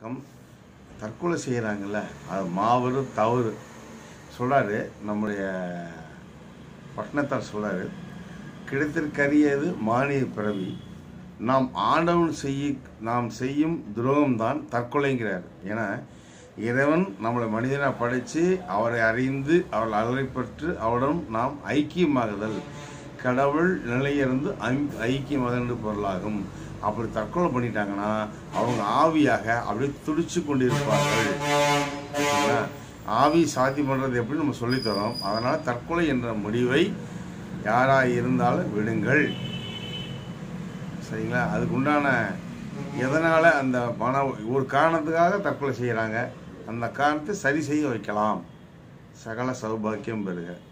வணக்கம் தற்கொலை செய்கிறாங்கல்ல அது மாபெரும் தவறு சொல்கிறாரு நம்முடைய பட்டினத்தார் சொல்கிறாரு கிடைத்திற்கரியது மானிய பிறவி நாம் ஆண்டவன் செய்ய நாம் செய்யும் துரோகம்தான் தற்கொலைங்கிறார் ஏன்னா இறைவன் நம்மளை மனிதனாக படைத்து அவரை அறிந்து அவரை அலறைப்பற்று அவருடன் நாம் ஐக்கியமாகுதல் கடவுள் நிலையிலிருந்து ஐ- ஐக்கியமாதல் என்று பொருளாகும் அப்படி தற்கொலை பண்ணிட்டாங்கன்னா அவங்க ஆவியாக அப்படியே துடிச்சு கொண்டிருப்பார்கள் சரிங்களா? ஆவி சாத்தியம் பண்ணுறது எப்படி நம்ம சொல்லித்தரோம் அதனால் தற்கொலை என்ற முடிவை யாராக இருந்தாலும் விடுங்கள் சரிங்களா அதுக்கு உண்டான எதனால் அந்த பண ஒரு காரணத்துக்காக தற்கொலை செய்கிறாங்க அந்த காரணத்தை சரி செய்ய வைக்கலாம் சகல சௌபாக்கியம் பெறுக